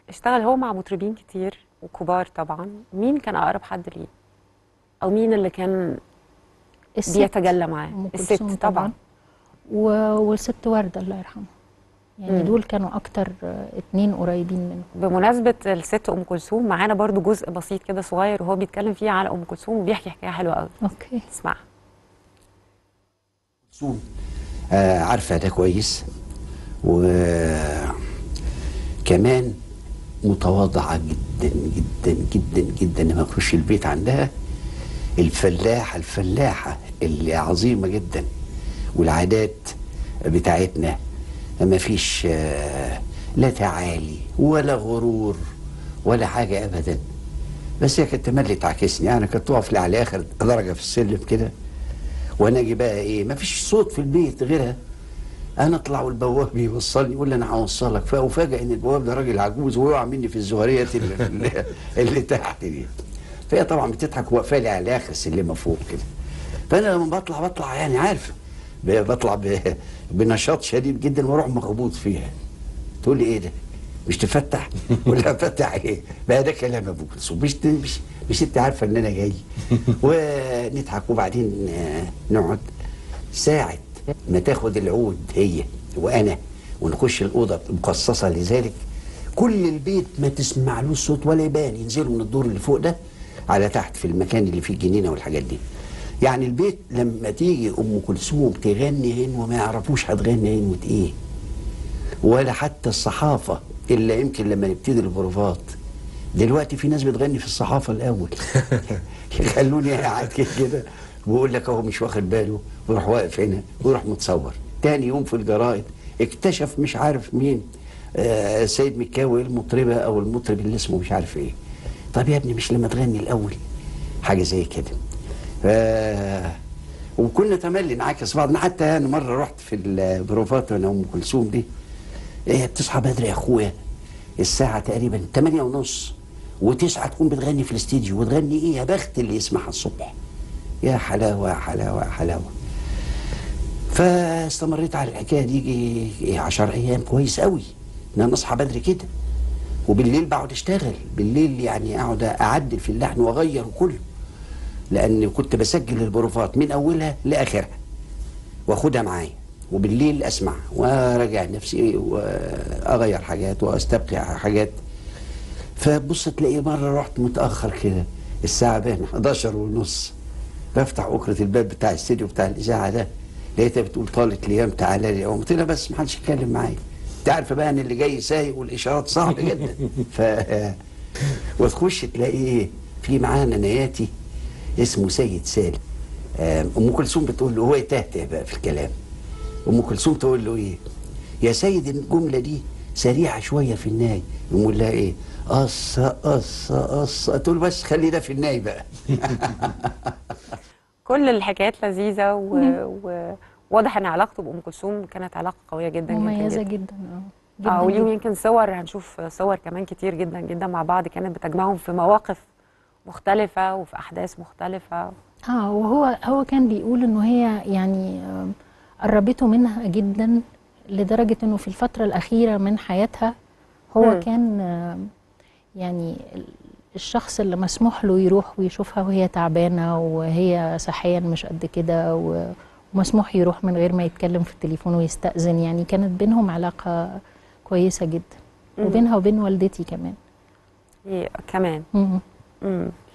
اشتغل هو مع مطربين كتير وكبار طبعا مين كان اقرب حد ليه او مين اللي كان الست بيتجلى معاه أم الست كلثوم طبعا و... والست وردة الله يرحمها يعني مم. دول كانوا أكتر آه، اتنين قريبين منه بمناسبه الست ام كلثوم معانا برضو جزء بسيط كده صغير وهو بيتكلم فيه على ام كلثوم وبيحكي حكايه حلوه قوي أوكي اسمعها كلثوم آه عارفه ده كويس وكمان متواضعه جدا جدا جدا جدا لما اخش البيت عندها الفلاحه الفلاحه اللي عظيمه جدا والعادات بتاعتنا ما فيش آه لا تعالي ولا غرور ولا حاجه ابدا بس هي كانت تملي تعكسني يعني كانت تقف لي على اخر درجه في السلم كده وانا اجي بقى ايه مفيش صوت في البيت غيرها انا اطلع والبواب يوصلني يقول لي انا هوصلك فافاجئ ان البواب ده راجل عجوز ويقع مني في الزهريات اللي, اللي, اللي تحت دي فهي طبعا بتضحك واقفه لي على اخر سلمه فوق كده فانا لما بطلع بطلع يعني عارف ب- بطلع ب- بنشاط شديد جدا واروح مخبوط فيها تقول لي ايه ده مش تفتح ولا فتح ايه بقى ده كلام ابو كلثوم مش مش مش انت عارفه ان انا جاي ونضحك وبعدين آه، نقعد ساعة ما تاخد العود هي وانا ونخش الاوضه مخصصه لذلك كل البيت ما تسمعلوش صوت ولا يبان ينزلوا من الدور اللي فوق ده على تحت في المكان اللي فيه الجنينه والحاجات دي يعني البيت لما تيجي ام كلثوم تغني هن وما يعرفوش هتغني هن ايه ولا حتى الصحافة إلا يمكن لما نبتدي البروفات دلوقتي في ناس بتغني في الصحافة الأول يخلوني قاعد كده كده ويقول لك أهو مش واخد باله ويروح واقف هنا ويروح متصور تاني يوم في الجرايد اكتشف مش عارف مين آه سيد مكاوي المطربة أو المطرب اللي اسمه مش عارف إيه طب يا ابني مش لما تغني الأول حاجة زي كده ف... وكنا تملي نعاكس بعض حتى انا مره رحت في البروفات وانا ام كلثوم دي ايه بتصحى بدري يا اخويا الساعه تقريبا 8 ونص وتسعة تكون بتغني في الاستديو وتغني ايه يا بخت اللي يسمعها الصبح يا حلاوه يا حلاوه يا حلاوه فاستمريت على الحكايه دي يجي إيه 10 ايام كويس قوي ان انا اصحى بدري كده وبالليل بقعد اشتغل بالليل يعني اقعد اعدل في اللحن واغير وكله لان كنت بسجل البروفات من اولها لاخرها واخدها معايا وبالليل اسمع وراجع نفسي واغير حاجات واستبقي حاجات فبص تلاقي مره رحت متاخر كده الساعه بين 11 ونص بفتح أكرة الباب بتاع الاستديو بتاع الإذاعة ده لقيتها بتقول طالت ليام تعالى لي قمت لها بس ما حدش يتكلم معايا أنت عارفة بقى إن اللي جاي سايق والإشارات صعب جدا ف وتخش تلاقي إيه في معانا نياتي اسمه سيد سالم آم، ام كلثوم بتقول له هو يتهته بقى في الكلام ام كلثوم تقول له ايه يا سيد الجمله دي سريعه شويه في الناي يقول لها ايه قصه قصه قصه تقول بس خلي ده في الناي بقى كل الحكايات لذيذه و- وواضح ان علاقته بام كلثوم كانت علاقه قويه جدا مميزة جدا جدا اه اه جداً وليهم جداً. يمكن صور هنشوف صور كمان كتير جدا جدا مع بعض كانت بتجمعهم في مواقف مختلفه وفي احداث مختلفه اه وهو هو كان بيقول انه هي يعني آم، قربته منها جدا لدرجة انه في الفترة الأخيرة من حياتها هو مم. كان آم، يعني ال- الشخص اللي مسموح له يروح ويشوفها وهي تعبانة وهي صحيا مش قد كده و- ومسموح يروح من غير ما يتكلم في التليفون ويستأذن يعني كانت بينهم علاقة كويسة جدا مم. وبينها وبين والدتي كمان هي كمان مم. مم.